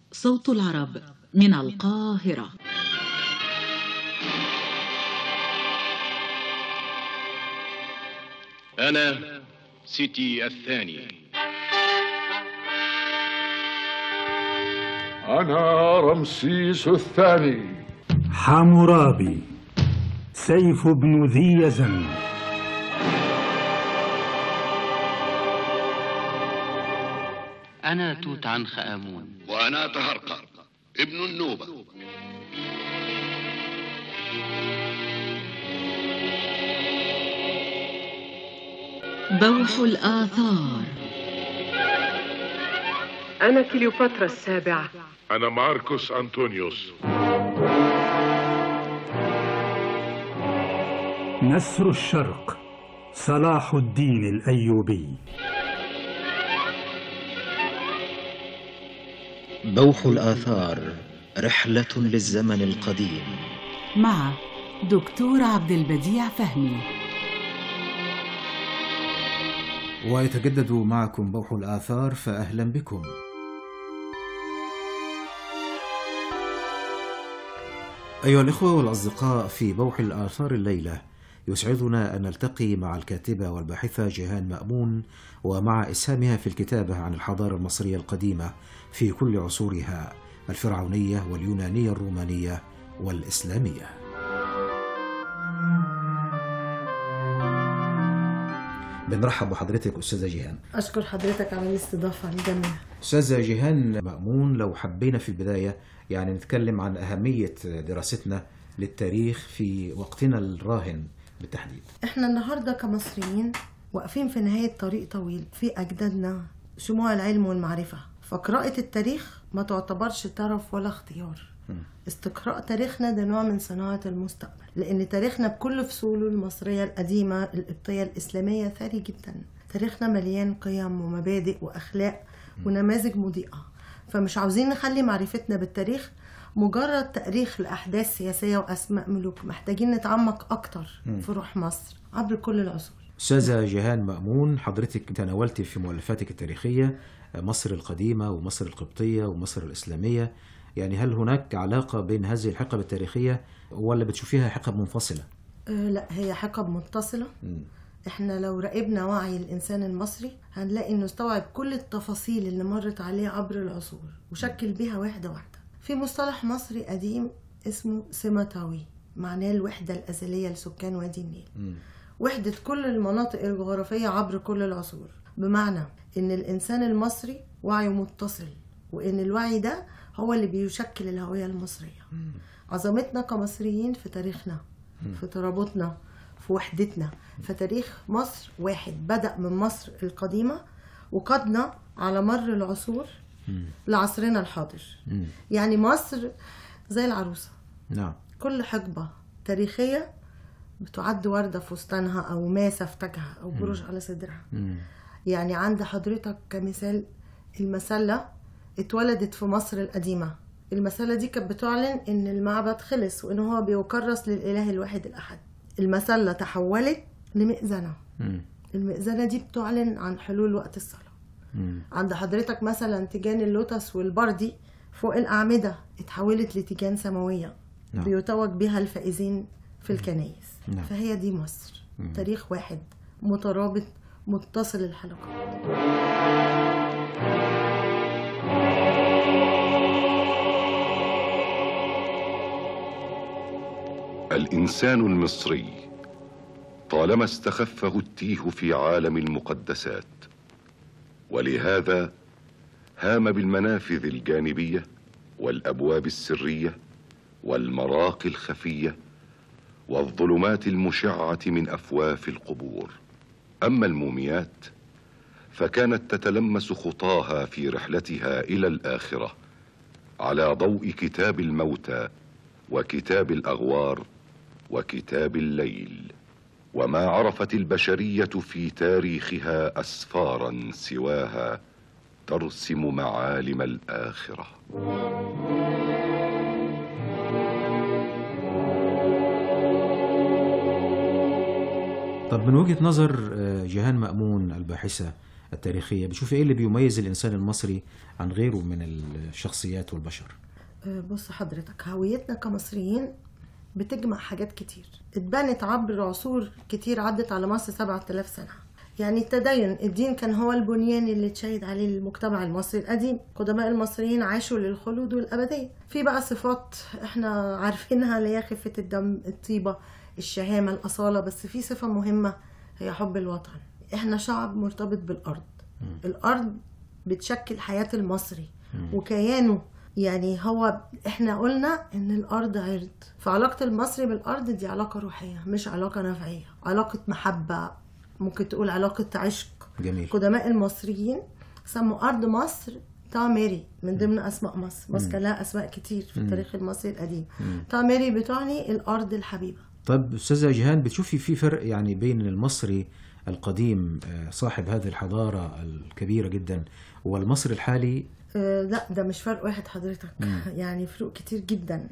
صوت العرب من القاهرة أنا سيتي الثاني أنا رمسيس الثاني حمورابي سيف بن ذي يزن أنا توت عنخ آمون وأنا تهرقر ابن النوبة بوح الآثار أنا كليوباترا السابعة أنا ماركوس أنطونيوس نسر الشرق صلاح الدين الأيوبي بوح الآثار رحلة للزمن القديم مع دكتور عبد البديع فهمي ويتجدد معكم بوح الآثار فأهلا بكم أيها الإخوة والأصدقاء في بوح الآثار الليلة يسعدنا أن نلتقي مع الكاتبة والباحثة جيهان مأمون ومع إسهامها في الكتابة عن الحضارة المصرية القديمة في كل عصورها الفرعونية واليونانية الرومانية والإسلامية بنرحب بحضرتك أستاذة جيهان أشكر حضرتك على الاستضافة الجميلة أستاذة جيهان مأمون لو حبينا في البداية يعني نتكلم عن أهمية دراستنا للتاريخ في وقتنا الراهن بالتحديد إحنا النهاردة كمصريين واقفين في نهاية طريق طويل في أجدادنا شموع العلم والمعرفة فقراءة التاريخ ما تعتبرش طرف ولا اختيار استقراء تاريخنا ده نوع من صناعة المستقبل لأن تاريخنا بكل فصوله المصرية القديمة القبطية الإسلامية ثري جدا تاريخنا مليان قيم ومبادئ وأخلاق ونماذج مضيئة فمش عاوزين نخلي معرفتنا بالتاريخ مجرد تأريخ لأحداث سياسية وأسماء ملوك محتاجين نتعمق أكتر في روح مصر عبر كل العصور أستاذة جيهان مأمون حضرتك تناولت في مؤلفاتك التاريخية مصر القديمة ومصر القبطية ومصر الإسلامية يعني هل هناك علاقة بين هذه الحقب التاريخية ولا بتشوفيها حقب منفصلة؟ أه لا هي حقب متصلة مم. احنا لو راقبنا وعي الانسان المصري هنلاقي انه استوعب كل التفاصيل اللي مرت عليه عبر العصور وشكل بيها وحده واحده في مصطلح مصري قديم اسمه سيماتاوي معناه الوحده الازليه لسكان وادي النيل مم. وحده كل المناطق الجغرافيه عبر كل العصور بمعنى ان الانسان المصري وعيه متصل وان الوعي ده هو اللي بيشكل الهويه المصريه عظمتنا كمصريين في تاريخنا في ترابطنا في وحدتنا فتاريخ مصر واحد بدأ من مصر القديمة وقدنا على مر العصور لعصرنا الحاضر مم. يعني مصر زي العروسة نعم كل حقبة تاريخية بتعد وردة في فستانها أو ماسة في تاجها أو بروج على صدرها مم. يعني عند حضرتك كمثال المسلة اتولدت في مصر القديمة المسألة دي كانت بتعلن إن المعبد خلص وإن هو بيكرس للإله الواحد الأحد المسلة تحولت لمئذنة مم. المئذنة دي بتعلن عن حلول وقت الصلاة مم. عند حضرتك مثلا تيجان اللوتس والبردي فوق الأعمدة اتحولت لتيجان سماوية نعم. بيتوج بها الفائزين في الكنائس نعم. فهي دي مصر مم. تاريخ واحد مترابط متصل الحلقات الإنسان المصري طالما استخفه التيه في عالم المقدسات ولهذا هام بالمنافذ الجانبية والأبواب السرية والمراقي الخفية والظلمات المشعة من أفواف القبور أما الموميات فكانت تتلمس خطاها في رحلتها إلى الآخرة على ضوء كتاب الموتى وكتاب الأغوار وكتاب الليل وما عرفت البشرية في تاريخها أسفارا سواها ترسم معالم الآخرة طب من وجهة نظر آه، جيهان مأمون الباحثة التاريخية بتشوفي إيه اللي بيميز الإنسان المصري عن غيره من الشخصيات والبشر آه، بص حضرتك هويتنا كمصريين بتجمع حاجات كتير اتبنت عبر عصور كتير عدت على مصر 7000 سنة يعني التدين الدين كان هو البنيان اللي تشهد عليه المجتمع المصري القديم قدماء المصريين عاشوا للخلود والأبدية في بقى صفات احنا عارفينها اللي هي خفة الدم الطيبة الشهامة الأصالة بس في صفة مهمة هي حب الوطن احنا شعب مرتبط بالأرض الأرض بتشكل حياة المصري وكيانه يعني هو احنا قلنا ان الارض عرض فعلاقة المصري بالارض دي علاقة روحية مش علاقة نفعية علاقة محبة ممكن تقول علاقة عشق جميل قدماء المصريين سموا ارض مصر تاميري من ضمن اسماء مصر مصر كان لها اسماء كتير في التاريخ المصري القديم تاميري بتعني الارض الحبيبة طب أستاذة جيهان بتشوفي في فرق يعني بين المصري القديم آه، صاحب هذه الحضارة الكبيرة جدا والمصري الحالي آه، لا ده مش فرق واحد حضرتك يعني فروق كتير جدا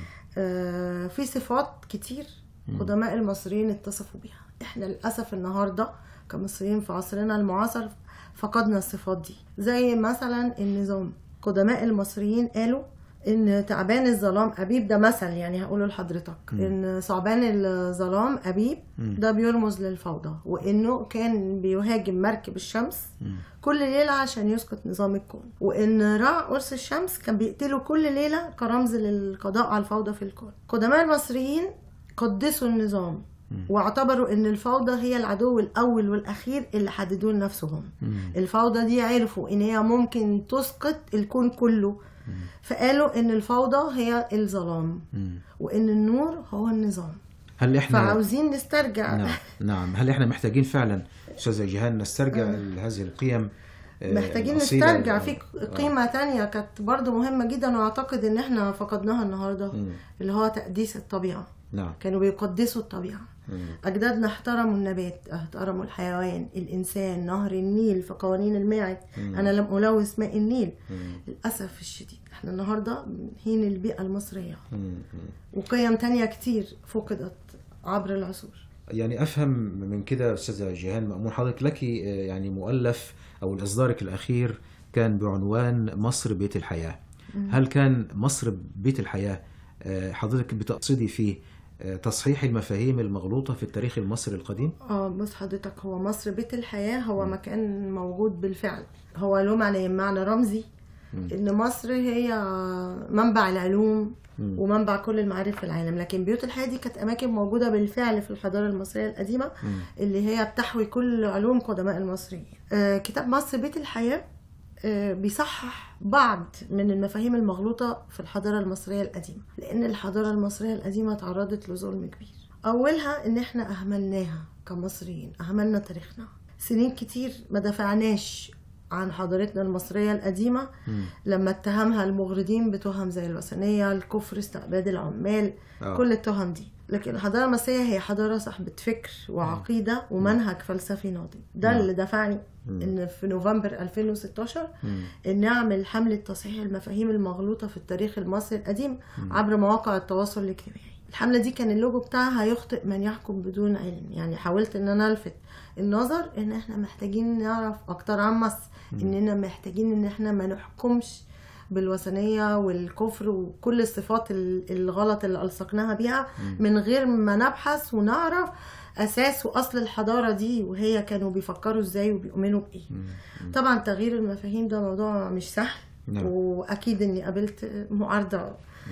آه، في صفات كتير قدماء المصريين اتصفوا بيها احنا للاسف النهارده كمصريين في عصرنا المعاصر فقدنا الصفات دي زي مثلا النظام قدماء المصريين قالوا ان تعبان الظلام ابيب ده مثل يعني هقوله لحضرتك ان ثعبان الظلام ابيب ده بيرمز للفوضى وانه كان بيهاجم مركب الشمس كل ليله عشان يسقط نظام الكون وان رع قرص الشمس كان بيقتله كل ليله كرمز للقضاء على الفوضى في الكون قدماء المصريين قدسوا النظام واعتبروا ان الفوضى هي العدو الاول والاخير اللي حددوه لنفسهم الفوضى دي عرفوا ان هي ممكن تسقط الكون كله فقالوا ان الفوضى هي الظلام وان النور هو النظام هل احنا فعاوزين نسترجع نعم نعم هل احنا محتاجين فعلا استاذه جيهان نسترجع هذه القيم آه، محتاجين الأصيلة؟ نسترجع في آه. قيمة تانية كانت برضو مهمة جدا واعتقد ان احنا فقدناها النهاردة مم. اللي هو تقديس الطبيعة نعم كانوا بيقدسوا الطبيعة مم. أجدادنا احترموا النبات احترموا الحيوان الإنسان نهر النيل في قوانين الماعز أنا لم ألوث ماء النيل للأسف الشديد احنا النهاردة بنهين البيئة المصرية مم. مم. وقيم تانية كتير فقدت عبر العصور يعني افهم من كده استاذه جيهان مأمون حضرتك لك آه، يعني مؤلف او اصدارك الاخير كان بعنوان مصر بيت الحياه هل كان مصر بيت الحياه آه، حضرتك بتقصدي فيه آه، تصحيح المفاهيم المغلوطه في التاريخ المصري القديم اه بص حضرتك هو مصر بيت الحياة هو مكان موجود بالفعل هو له معنى معنى رمزي ان مصر هي منبع العلوم ومنبع كل المعارف في العالم لكن بيوت الحياة دي كانت اماكن موجودة بالفعل في الحضارة المصرية القديمة اللي هي بتحوي كل علوم قدماء المصريين آه كتاب مصر بيت الحياة آه، بيصحح بعض من المفاهيم المغلوطة في الحضارة المصرية القديمة لأن الحضارة المصرية القديمة تعرضت لظلم كبير أولها إن إحنا أهملناها كمصريين أهملنا تاريخنا سنين كتير ما دفعناش عن حضارتنا المصرية القديمة لما اتهمها المغرضين بتهم زي الوثنية الكفر استعباد العمال آه. كل التهم دي لكن الحضارة المصرية هي حضارة صاحبة فكر وعقيدة ومنهج فلسفي ناضج ده اللي دفعني ان في نوفمبر 2016 ان اعمل حملة تصحيح المفاهيم المغلوطة في التاريخ المصري القديم عبر مواقع التواصل الاجتماعي الحملة دي كان اللوجو بتاعها يخطئ من يحكم بدون علم يعني حاولت ان انا الفت النظر ان احنا محتاجين نعرف اكتر عن مصر اننا محتاجين ان احنا ما نحكمش بالوثنية والكفر وكل الصفات ال- الغلط اللي ألصقناها بيها من غير ما نبحث ونعرف أساس وأصل الحضارة دي وهي كانوا بيفكروا إزاي وبيؤمنوا بإيه طبعا تغيير المفاهيم ده موضوع مش سهل نعم. وأكيد إني قابلت معارضة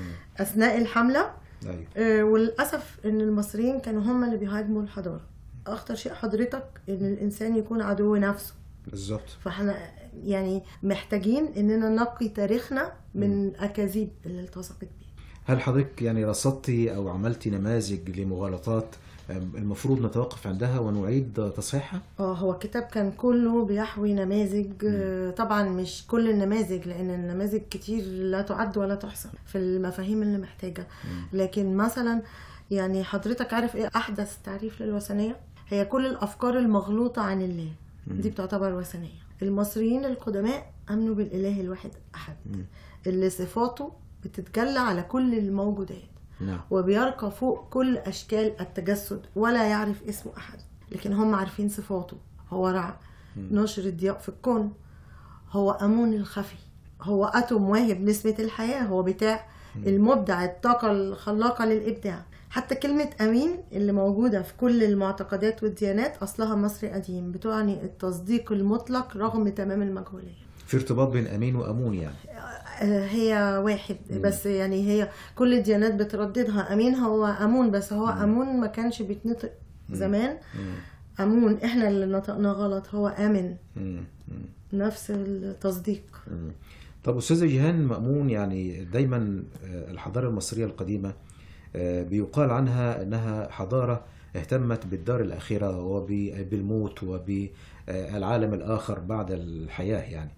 أثناء الحملة ايوه آه، وللأسف إن المصريين كانوا هم اللي بيهاجموا الحضارة أخطر شيء حضرتك إن الإنسان يكون عدو نفسه بالظبط فاحنا يعني محتاجين اننا نقي تاريخنا من الاكاذيب اللي التصقت بيه هل حضرتك يعني رصدتي او عملتي نماذج لمغالطات آم، المفروض نتوقف عندها ونعيد تصحيحها؟ اه هو الكتاب كان كله بيحوي نماذج آه، طبعا مش كل النماذج لان النماذج كتير لا تعد ولا تحصى في المفاهيم اللي محتاجه لكن مثلا يعني حضرتك عارف ايه احدث تعريف للوثنيه هي كل الافكار المغلوطه عن الله دي بتعتبر وثنيه المصريين القدماء امنوا بالاله الواحد احد اللي صفاته بتتجلى على كل الموجودات نعم وبيرقى فوق كل أشكال التجسد ولا يعرف اسمه أحد لكن هم عارفين صفاته هو رع ناشر الضياء في الكون هو امون الخفي هو اتوم واهب نسمه الحياه هو بتاع المبدع الطاقه الخلاقه للابداع حتى كلمة أمين اللي موجودة في كل المعتقدات والديانات أصلها مصري قديم بتعني التصديق المطلق رغم تمام المجهولية في ارتباط بين امين وامون يعني آه، هي واحد بس يعني هي كل الديانات بترددها امين هو امون بس هو امون ما كانش بيتنطق زمان امون احنا اللي نطقنا غلط هو امن مم. مم. نفس التصديق مم. طب استاذه جيهان مامون يعني دايما آه، الحضاره المصريه القديمه آه، بيقال عنها انها حضاره اهتمت بالدار الاخره وبالموت وبالعالم الاخر بعد الحياه يعني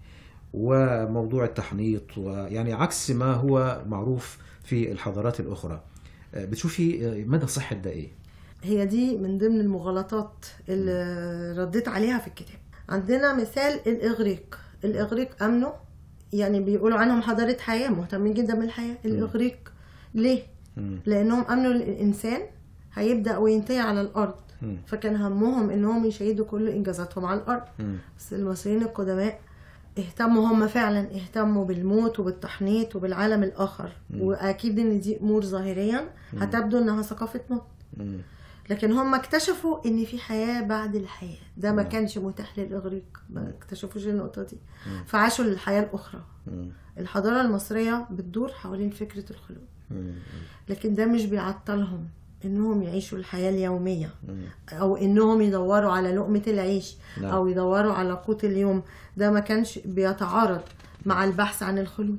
وموضوع التحنيط ويعني عكس ما هو معروف في الحضارات الاخرى آه، بتشوفي آه، مدى صحه ده ايه؟ هي دي من ضمن المغالطات اللي رديت عليها في الكتاب عندنا مثال الإغريق الإغريق أمنوا يعني بيقولوا عنهم حضارة حياة مهتمين جدا بالحياة الإغريق ليه؟ مم. لأنهم أمنوا الإنسان هيبدأ وينتهي على الأرض مم. فكان همهم إنهم يشيدوا كل إنجازاتهم على الأرض مم. بس المصريين القدماء اهتموا هم فعلا اهتموا بالموت وبالتحنيط وبالعالم الآخر وأكيد إن دي أمور ظاهريا هتبدو إنها ثقافة موت مم. لكن هم اكتشفوا ان في حياه بعد الحياه ده ما كانش متاح للاغريق ما اكتشفوش النقطه دي فعاشوا للحياه الاخرى مم. الحضاره المصريه بتدور حوالين فكره الخلود مم. لكن ده مش بيعطلهم انهم يعيشوا الحياه اليوميه مم. او انهم يدوروا على لقمه العيش نعم. او يدوروا على قوت اليوم ده ما كانش بيتعارض مع البحث عن الخلود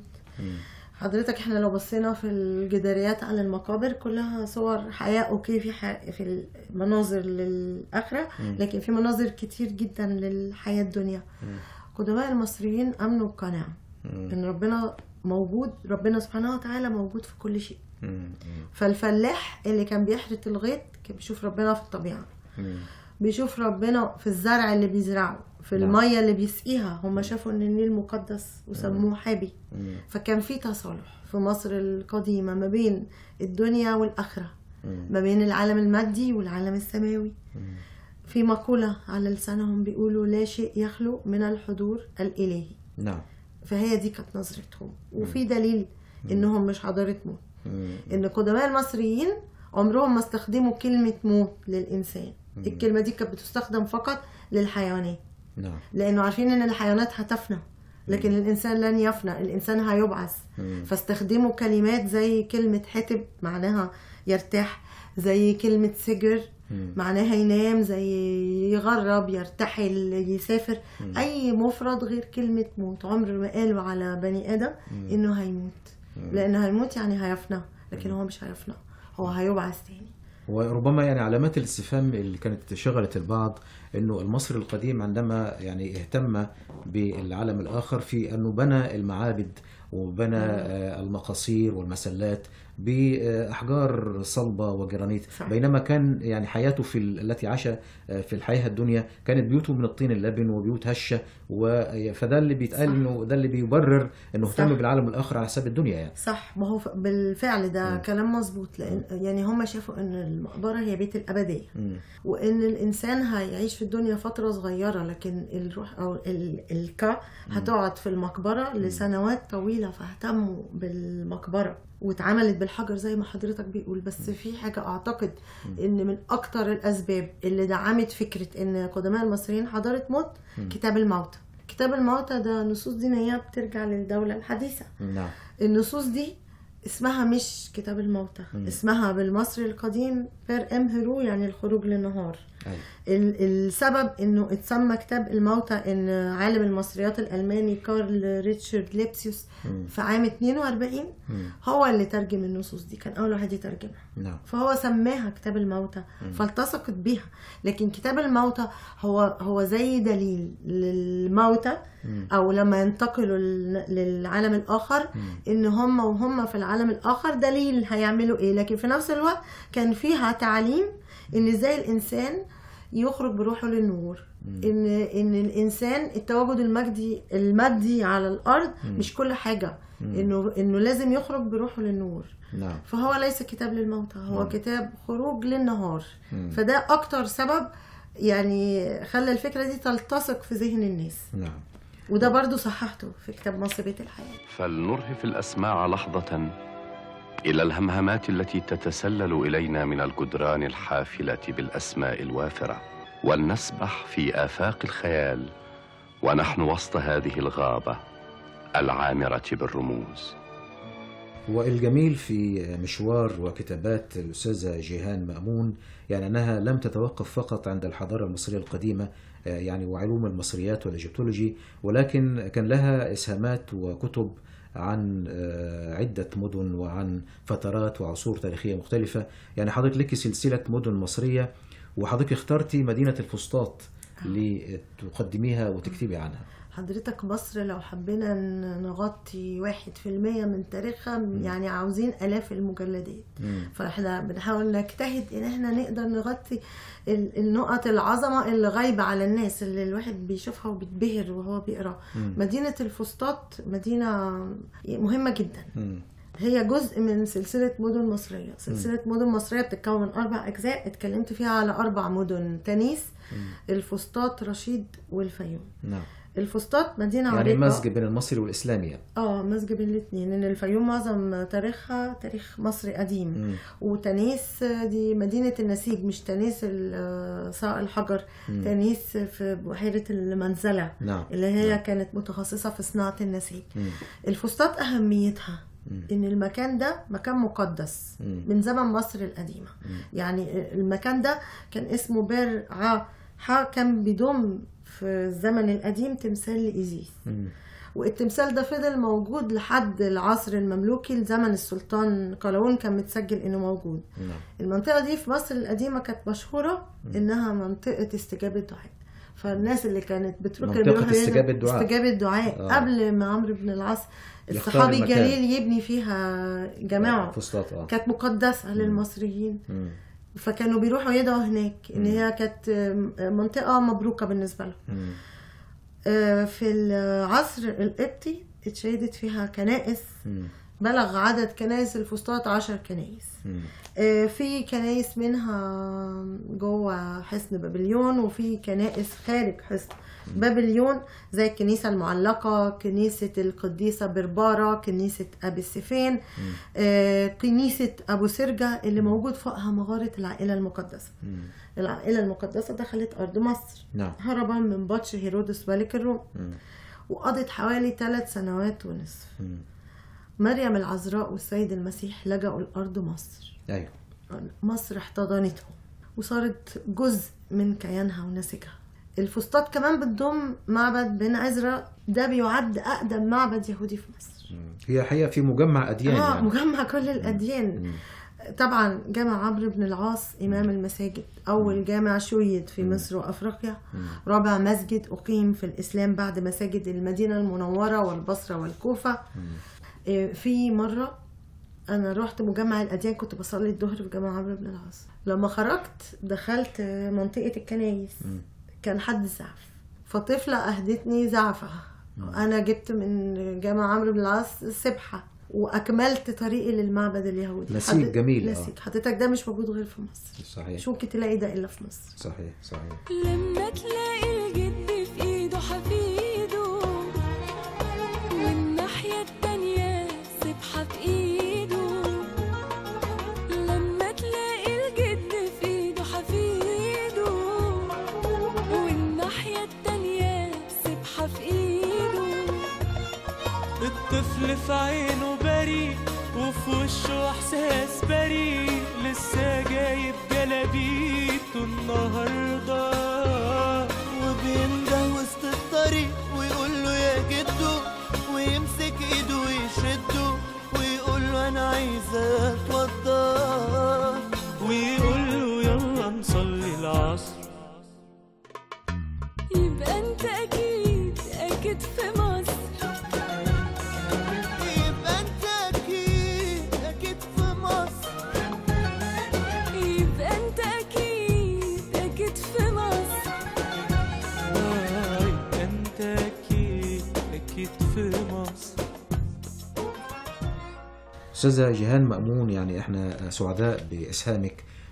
حضرتك احنا لو بصينا في الجداريات على المقابر كلها صور حياة اوكي في حي... في المناظر للآخرة لكن في مناظر كتير جدا للحياة الدنيا قدماء المصريين امنوا بقناعة ان ربنا موجود ربنا سبحانه وتعالى موجود في كل شيء مم. فالفلاح اللي كان بيحرث الغيط كان بيشوف ربنا في الطبيعة مم. بيشوف ربنا في الزرع اللي بيزرعه في نعم. المية اللي بيسقيها هم شافوا ان النيل مقدس وسموه حابي مم. فكان في تصالح في مصر القديمة ما بين الدنيا والآخرة مم. ما بين العالم المادي والعالم السماوي في مقولة على لسانهم بيقولوا لا شيء يخلو من الحضور الإلهي نعم فهي دي كانت نظرتهم وفي دليل انهم مش حضارة موت مم. ان قدماء المصريين عمرهم ما استخدموا كلمة موت للإنسان الكلمة دي كانت بتستخدم فقط للحيوانات نعم لانه عارفين ان الحيوانات هتفنى لكن الانسان لن يفنى الانسان هيبعث مم. فاستخدموا كلمات زي كلمة حتب معناها يرتاح زي كلمة سجر مم. معناها ينام زي يغرب يرتحل يسافر اي مفرد غير كلمة موت عمر ما قالوا على بني ادم انه هيموت لانه هيموت يعني هيفنى لكن هو مش هيفنى هو هيبعث تاني وربما يعني علامات الاستفهام اللي كانت شغلت البعض انه المصري القديم عندما يعني اهتم بالعالم الاخر في انه بنى المعابد وبنى آه، المقاصير والمسلات باحجار صلبه وجرانيت صح. بينما كان يعني حياته في ال- التي عاش آه، في الحياه الدنيا كانت بيوته من الطين اللبن وبيوت هشه و- فده اللي بيتقال صح. انه ده اللي بيبرر انه اهتم صح. بالعالم الاخر على حساب الدنيا يعني صح ما هو ف- بالفعل ده كلام مظبوط لان يعني هم شافوا ان المقبره هي بيت الابديه مم. وان الانسان هيعيش في الدنيا فتره صغيره لكن الروح او ال- الكا هتقعد في المقبره لسنوات طويله فاهتموا بالمقبره واتعملت بالحجر زي ما حضرتك بيقول بس في حاجه اعتقد ان من اكتر الاسباب اللي دعمت فكره ان قدماء المصريين حضاره موت كتاب الموتى كتاب الموتى ده نصوص دينيه بترجع للدوله الحديثه نعم النصوص دي اسمها مش كتاب الموتى اسمها بالمصري القديم بير ام هيرو يعني الخروج للنهار أيوة. ال- السبب انه اتسمى كتاب الموتى ان عالم المصريات الالماني كارل ريتشارد ليبسيوس في عام 42 هو اللي ترجم النصوص دي كان اول واحد يترجمها نعم فهو سماها كتاب الموتى فالتصقت بيها لكن كتاب الموتى هو هو زي دليل للموتى او لما ينتقلوا لل- للعالم الاخر ان هم وهم في العالم الاخر دليل هيعملوا ايه لكن في نفس الوقت كان فيها تعليم ان ازاي الانسان يخرج بروحه للنور ان ان الانسان التواجد المادي المادي على الارض مش كل حاجه انه انه لازم يخرج بروحه للنور نعم فهو ليس كتاب للموتى هو كتاب خروج للنهار فده اكتر سبب يعني خلى الفكرة دي تلتصق في ذهن الناس نعم وده برضو صححته في كتاب مصر بيت الحياة فلنرهف الأسماع لحظة إلى الهمهمات التي تتسلل إلينا من الجدران الحافلة بالأسماء الوافرة ولنسبح في آفاق الخيال ونحن وسط هذه الغابة العامرة بالرموز والجميل في مشوار وكتابات الأستاذة جيهان مأمون يعني أنها لم تتوقف فقط عند الحضارة المصرية القديمة آه، يعني وعلوم المصريات والإيجيبتولوجي ولكن كان لها إسهامات وكتب عن آه، عدة مدن وعن فترات وعصور تاريخية مختلفة يعني حضرتك لك سلسلة مدن مصرية وحضرتك اخترتي مدينة الفسطاط لتقدميها وتكتبي عنها حضرتك مصر لو حبينا ن- نغطي واحد في المية من تاريخها يعني عاوزين آلاف المجلدات مم. فاحنا بنحاول نجتهد ان احنا نقدر نغطي ال- النقط العظمة اللي غايبة على الناس اللي الواحد بيشوفها وبيتبهر وهو بيقرا مم. مدينة الفسطاط مدينة مهمة جدا مم. هي جزء من سلسلة مدن مصرية سلسلة مدن مصرية بتتكون من أربع أجزاء اتكلمت فيها على أربع مدن تنيس الفسطاط رشيد والفيوم نعم الفسطاط مدينة يعني عريقة مزج بين المصري والإسلامي يعني. اه مزج بين الاثنين ان الفيوم معظم تاريخها تاريخ مصري قديم مم. وتنيس دي مدينة النسيج مش تنيس ال- صاع الحجر مم. تنيس في بحيرة المنزلة نعم اللي هي كانت متخصصة في صناعة النسيج مم. الفسطاط أهميتها مم. ان المكان ده مكان مقدس مم. من زمن مصر القديمة يعني المكان ده كان اسمه بير ع ح كان بيضم في الزمن القديم تمثال لإيزيس مم. والتمثال ده فضل موجود لحد العصر المملوكي لزمن السلطان قلاوون كان متسجل انه موجود نعم المنطقة دي في مصر القديمة كانت مشهورة انها منطقة استجابة دعاء فالناس اللي كانت بتروح منطقة بيروحوا هنا- استجابة دعاء. استجابة دعاء آه. قبل ما عمرو بن العاص يختار الصحابي المكان. الجليل يبني فيها جماعة فسطاط اه كانت مقدسة للمصريين مم. فكانوا بيروحوا يدعوا هناك ان هي كانت منطقة مبروكة بالنسبة لهم مم. آه، في العصر القبطي اتشيدت فيها كنائس مم. بلغ عدد كنائس الفسطاط عشر كنائس مم. آه، في كنائس منها جوه حصن بابليون وفي كنائس خارج حصن بابليون زي الكنيسة المعلقة كنيسة القديسة بربارة كنيسة أبي السفين آه، كنيسة أبو سرجة اللي موجود فوقها مغارة العائلة المقدسة مم. العائلة المقدسة دخلت أرض مصر نعم هربا من بطش هيرودس ملك الروم مم. وقضت حوالي ثلاث سنوات ونصف مم. مريم العذراء والسيد المسيح لجأوا لأرض مصر ايوه مصر احتضنتهم وصارت جزء من كيانها ونسيجها الفسطاط كمان بتضم معبد بن عزرا ده بيعد أقدم معبد يهودي في مصر مم. هي حقيقة في مجمع أديان اه يعني مجمع كل الأديان مم. طبعا جامع عمرو بن العاص إمام المساجد أول جامع شيد في مصر وأفريقيا رابع مسجد أقيم في الإسلام بعد مساجد المدينة المنورة والبصرة والكوفة إيه، في مرة أنا رحت مجمع الأديان كنت بصلي الظهر في جامع عمرو بن العاص لما خرجت دخلت منطقة الكنايس كان حد زعف فطفلة أهدتني زعفة أنا جبت من جامع عمرو بن العاص سبحة وأكملت طريقي للمعبد اليهودي نسيج حض- جميل، آه. نسيج حضرتك ده مش موجود غير في مصر صحيح مش ممكن تلاقي ده إلا في مصر صحيح صحيح لما تلاقي الجد في ايده حفيده والناحية التانية سبحة في ايده لما تلاقي الجد في ايده حفيده والناحية التانية سبحة في ايده الطفل في عينه بريء وفي وشه احساس بريء لسه جايب جلابيته النهارده وبينده وسط الطريق ويقول له يا جدو ويمسك ايده ويشده ويقول له انا عايز اتوضى ويقول له يلا نصلي العصر يبقى انت اكيد اكيد في مصر يبقى انت اكيد اكيد في مصر يبقى انت اكيد اكيد في مصر آه، يبقى انت اكيد اكيد في مصر أستاذة جيهان مأمون يعني إحنا سعداء بإسهامك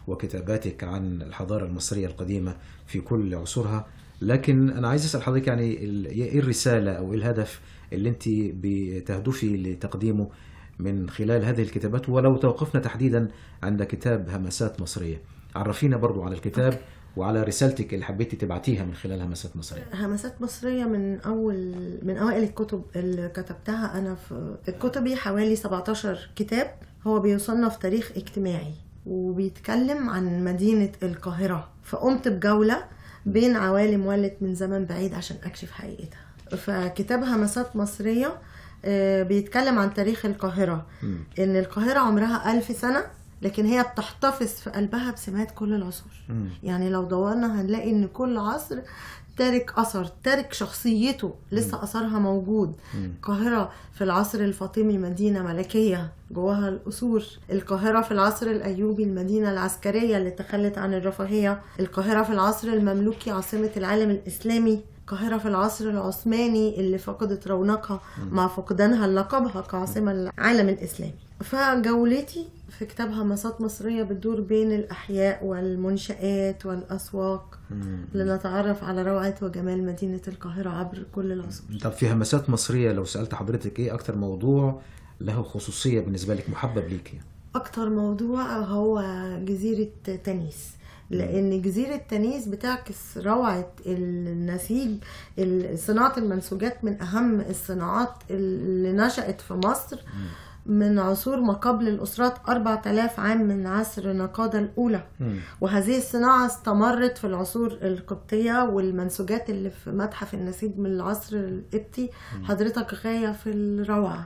وكتاباتك عن الحضارة المصرية القديمة في كل عصورها لكن أنا عايز أسأل حضرتك يعني ال- إيه الرسالة أو إيه الهدف اللي أنت بتهدفي لتقديمه من خلال هذه الكتابات ولو توقفنا تحديدا عند كتاب همسات مصرية عرفينا برضو على الكتاب وعلى رسالتك اللي حبيتي تبعتيها من خلال همسات مصرية همسات مصرية من أول من أوائل الكتب اللي كتبتها أنا في كتبي حوالي 17 كتاب هو بيصنف تاريخ اجتماعي وبيتكلم عن مدينة القاهرة فقمت بجولة بين عوالم ولت من زمن بعيد عشان أكشف حقيقتها فكتاب همسات مصرية آه، بيتكلم عن تاريخ القاهرة إن القاهرة عمرها ألف سنة لكن هي بتحتفظ في قلبها بسمات كل العصور يعني لو دورنا هنلاقي ان كل عصر تارك اثر تارك شخصيته لسه اثرها موجود القاهره في العصر الفاطمي مدينه ملكيه جواها القصور القاهره في العصر الايوبي المدينه العسكريه اللي تخلت عن الرفاهيه القاهره في العصر المملوكي عاصمه العالم الاسلامي القاهرة في العصر العثماني اللي فقدت رونقها مع فقدانها لقبها كعاصمة العالم الإسلامي فجولتي في كتاب همسات مصرية بتدور بين الأحياء والمنشآت والأسواق لنتعرف على روعة وجمال مدينة القاهرة عبر كل العصور طب في همسات مصرية لو سألت حضرتك إيه أكتر موضوع له خصوصية بالنسبة لك محبب ليك يعني. أكتر موضوع هو جزيرة تانيس لأن جزيرة تانيس بتعكس روعة النسيج ال- صناعة المنسوجات من أهم الصناعات اللي نشأت في مصر من عصور ما قبل الأسرات 4000 عام من عصر نقادة الأولى وهذه الصناعة استمرت في العصور القبطية والمنسوجات اللي في متحف النسيج من العصر القبطي حضرتك غاية في الروعة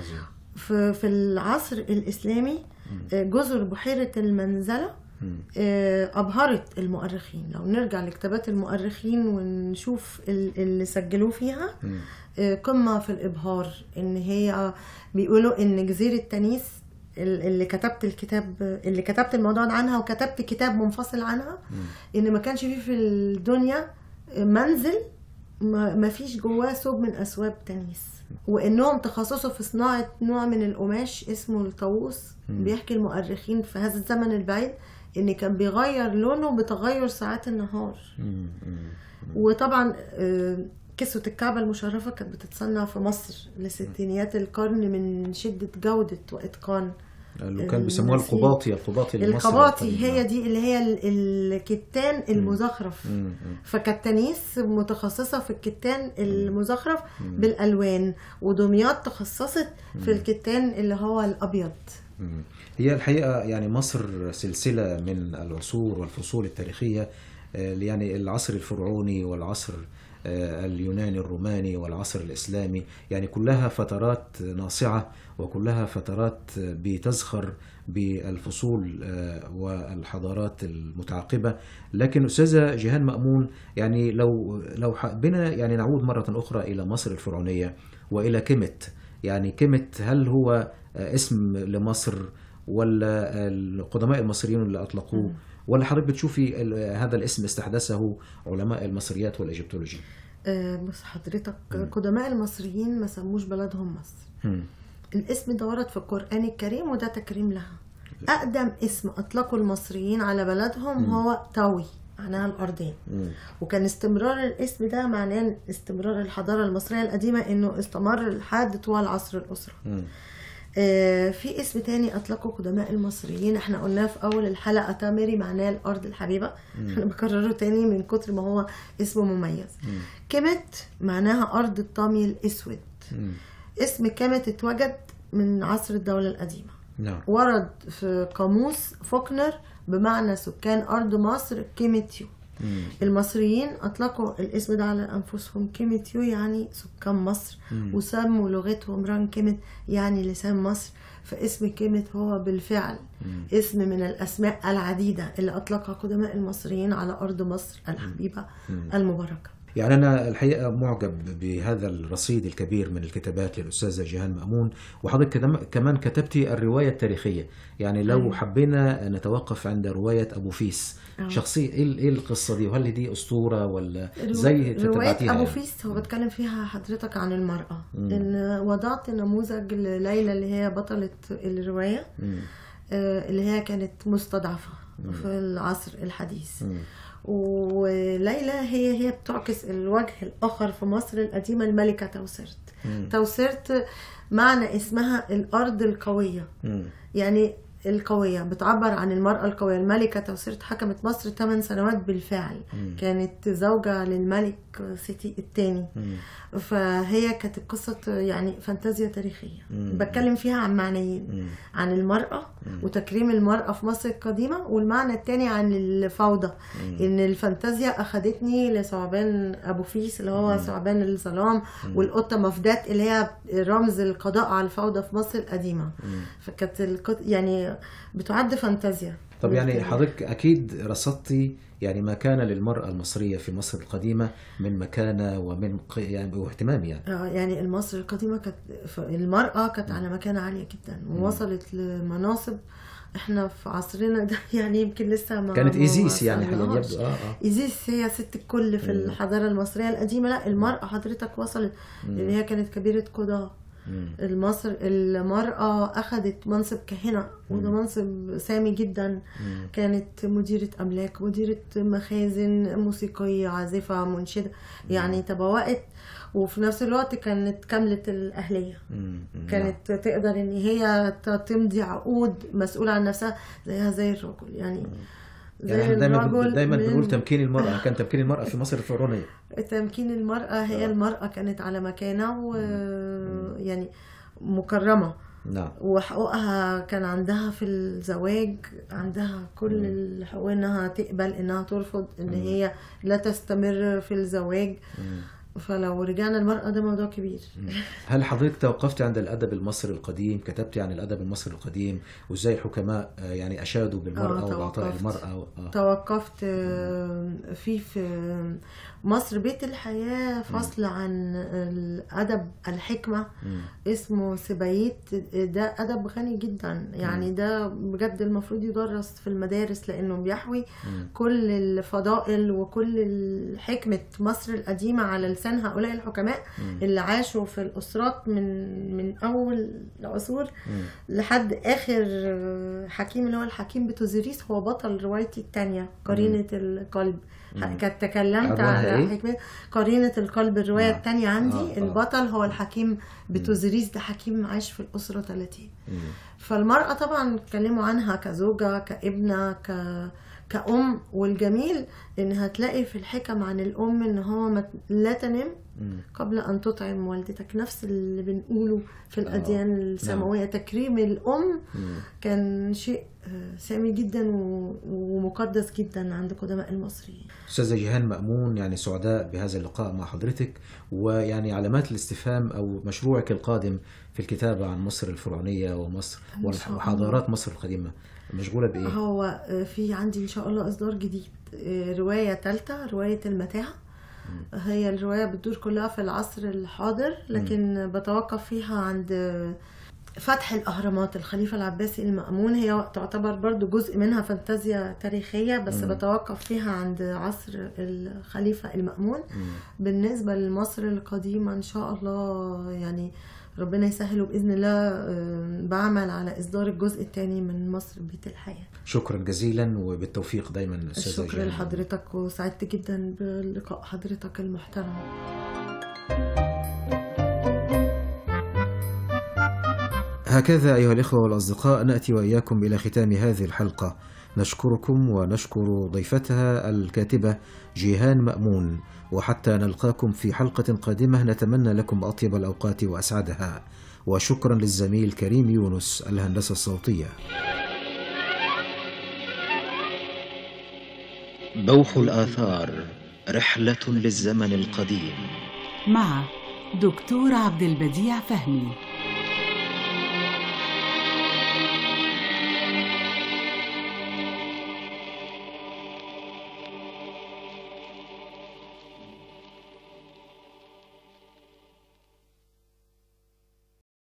في, في العصر الإسلامي آه، جزر بحيرة المنزلة آه، أبهرت المؤرخين لو نرجع لكتابات المؤرخين ونشوف ال- اللي سجلوه فيها آه، قمة في الإبهار إن هي بيقولوا إن جزيرة تانيس ال- اللي كتبت الكتاب اللي كتبت الموضوع ده عنها وكتبت كتاب منفصل عنها إن ما كانش فيه في الدنيا منزل ما ما فيش جواه ثوب من أثواب تانيس وإنهم تخصصوا في صناعة نوع من القماش اسمه الطاووس بيحكي المؤرخين في هذا الزمن البعيد إن كان بيغير لونه بتغير ساعات النهار وطبعا آه، كسوة الكعبة المشرفة كانت بتتصنع في مصر لستينيات القرن من شدة جودة وإتقان اللي كان بيسموها النسيج. القباطي القباطي المصري القباطي القديم. هي دي اللي هي ال- الكتان المزخرف مم. مم. فكالتانيس متخصصة في الكتان المزخرف بالألوان ودمياط تخصصت في الكتان اللي هو الأبيض مم. هي الحقيقة يعني مصر سلسلة من العصور والفصول التاريخية آه، يعني العصر الفرعوني والعصر آه، اليوناني الروماني والعصر الإسلامي يعني كلها فترات ناصعة وكلها فترات بتزخر بالفصول آه، والحضارات المتعاقبة لكن أستاذة جيهان مأمون يعني لو لو حبينا يعني نعود مرة أخرى إلى مصر الفرعونية وإلى كيمت يعني كيمت هل هو آه، اسم لمصر ولا القدماء المصريون اللي أطلقوه ولا حضرتك بتشوفي ال- هذا الاسم استحدثه علماء المصريات والإيجيبتولوجي آه، بص حضرتك قدماء المصريين ما سموش بلدهم مصر مم. الاسم ده ورد في القرآن الكريم وده تكريم لها أقدم اسم أطلقه المصريين على بلدهم هو تاوي معناها الأرضين مم. وكان استمرار الاسم ده معناه استمرار الحضارة المصرية القديمة إنه استمر لحد طوال عصر الأسرة مم. آه، في اسم تاني أطلقه قدماء المصريين احنا قلناه في أول الحلقة تامري معناه الأرض الحبيبة انا بكرره تاني من كتر ما هو اسمه مميز كيمت معناها أرض الطامي الأسود مم. اسم كيمت اتوجد من عصر الدولة القديمة نعم ورد في قاموس فوكنر بمعنى سكان أرض مصر كيميتيو مم. المصريين أطلقوا الاسم ده على أنفسهم كيميتيو يعني سكان مصر وسموا لغتهم ران كيمت يعني لسان مصر فاسم كيمت هو بالفعل اسم من الأسماء العديدة اللي أطلقها قدماء المصريين على أرض مصر الحبيبة المباركة يعني أنا الحقيقة معجب بهذا الرصيد الكبير من الكتابات للأستاذة جيهان مأمون وحضرتك كدم- كمان كتبتي الرواية التاريخية يعني لو أيوة. حبينا نتوقف عند رواية أبو فيس آه. شخصية إيه إيه القصة دي وهل دي أسطورة ولا روا- زي رواية تتبعتيها أبو يعني؟ فيس هو بتكلم فيها حضرتك عن المرأة إن وضعت نموذج لليلى اللي هي بطلة الرواية مم. آه، اللي هي كانت مستضعفة في العصر الحديث وليلى هي هي بتعكس الوجه الآخر في مصر القديمة الملكة توسرت مم. توسرت معنى اسمها الأرض القوية مم. يعني القوية بتعبر عن المرأة القوية الملكة توسرت حكمت مصر 8 سنوات بالفعل مم. كانت زوجة للملك سيتي الثاني مم. فهي كانت قصة يعني فانتازيا تاريخية مم. بتكلم فيها عن معنيين مم. عن المرأة وتكريم المرأة في مصر القديمة والمعنى التاني عن الفوضى إن الفانتازيا أخدتني لثعبان أبو فيس اللي هو ثعبان الظلام والقطة مفدات اللي هي رمز القضاء على الفوضى في مصر القديمة فكانت القط... يعني بتعد فانتازيا طب يعني بالنسبة لي. حضرتك أكيد رصدتي يعني ما كان للمرأة المصرية في مصر القديمة من مكانة ومن ق- يعني واهتمام يعني آه، يعني المصر القديمة كانت ف- المرأة كانت على مكانة عالية جدا ووصلت لمناصب احنا في عصرنا ده يعني يمكن لسه ما كانت ما إيزيس يعني حاليا وصلناهاش. يبدو آه آه ايزيس هي ست الكل في مم. الحضارة المصرية القديمة لا المرأة حضرتك وصلت لان هي كانت كبيرة قضاة مم. المصر المرأة أخذت منصب كاهنة وده منصب سامي جدا كانت مديرة أملاك مديرة مخازن موسيقية عازفة منشدة يعني تبوأت وفي نفس الوقت كانت كاملة الأهلية مم. مم. كانت تقدر ان هي ت- تمضي عقود مسؤولة عن نفسها زيها زي الرجل يعني يعني احنا دايما الرجل دايما من- بنقول تمكين المرأة كان تمكين المرأة في مصر الفرعونية تمكين المرأة هي المرأة كانت على مكانة و يعني مكرمة نعم وحقوقها كان عندها في الزواج عندها كل الحقوق انها تقبل انها ترفض ان هي لا تستمر في الزواج فلو رجعنا المرأة ده موضوع كبير هل حضرتك توقفت عند الأدب المصري القديم كتبتي عن الأدب المصري القديم وإزاي الحكماء آه، يعني أشادوا بالمرأة آه، وبعطاء توقفت. المرأة آه. توقفت آه، في في مصر بيت الحياة فصل عن الأدب الحكمة مم. اسمه سبايت ده أدب غني جدا يعني ده بجد المفروض يدرس في المدارس لأنه بيحوي كل الفضائل وكل حكمة مصر القديمة على لسان هؤلاء الحكماء اللي عاشوا في الأسرات من من أول العصور لحد آخر حكيم اللي هو الحكيم بتوزيريس هو بطل روايتي التانية قرينة القلب كانت تكلمت عنوانها على إيه؟ حكمة قرينة القلب الرواية نعم. التانية عندي آه، آه. البطل هو الحكيم بتوزيريس ده حكيم عاش في الأسرة 30 فالمرأة طبعا اتكلموا عنها كزوجة كابنة ك كأم والجميل إنها تلاقي في الحكم عن الأم إن هو ما لا تنام قبل أن تطعم والدتك نفس اللي بنقوله في الأديان السماوية تكريم الأم كان شيء آه، سامي جدا و- ومقدس جدا عند قدماء المصريين أستاذة جيهان مأمون يعني سعداء بهذا اللقاء مع حضرتك ويعني علامات الاستفهام أو مشروعك القادم في الكتابة عن مصر الفرعونية ومصر إن شاء الله. وحضارات مصر القديمة مشغولة بإيه؟ هو آه، في عندي إن شاء الله إصدار جديد آه، رواية تالتة رواية المتاهة هي الرواية بتدور كلها في العصر الحاضر لكن بتوقف فيها عند آه، فتح الأهرامات الخليفة العباسي المأمون هي تعتبر برضو جزء منها فانتازيا تاريخية بس بتوقف فيها عند عصر الخليفة المأمون بالنسبة لمصر القديمة إن شاء الله يعني ربنا يسهله بإذن الله آه، بعمل على إصدار الجزء الثاني من مصر بيت الحياة شكرا جزيلا وبالتوفيق دايما أستاذة الشكر جيهان لحضرتك وسعدت جدا بلقاء حضرتك المحترم هكذا أيها الإخوة والأصدقاء نأتي وإياكم إلى ختام هذه الحلقة نشكركم ونشكر ضيفتها الكاتبة جيهان مأمون وحتى نلقاكم في حلقة قادمة نتمنى لكم أطيب الأوقات وأسعدها وشكرا للزميل كريم يونس الهندسة الصوتية بوح الآثار رحلة للزمن القديم مع دكتور عبد البديع فهمي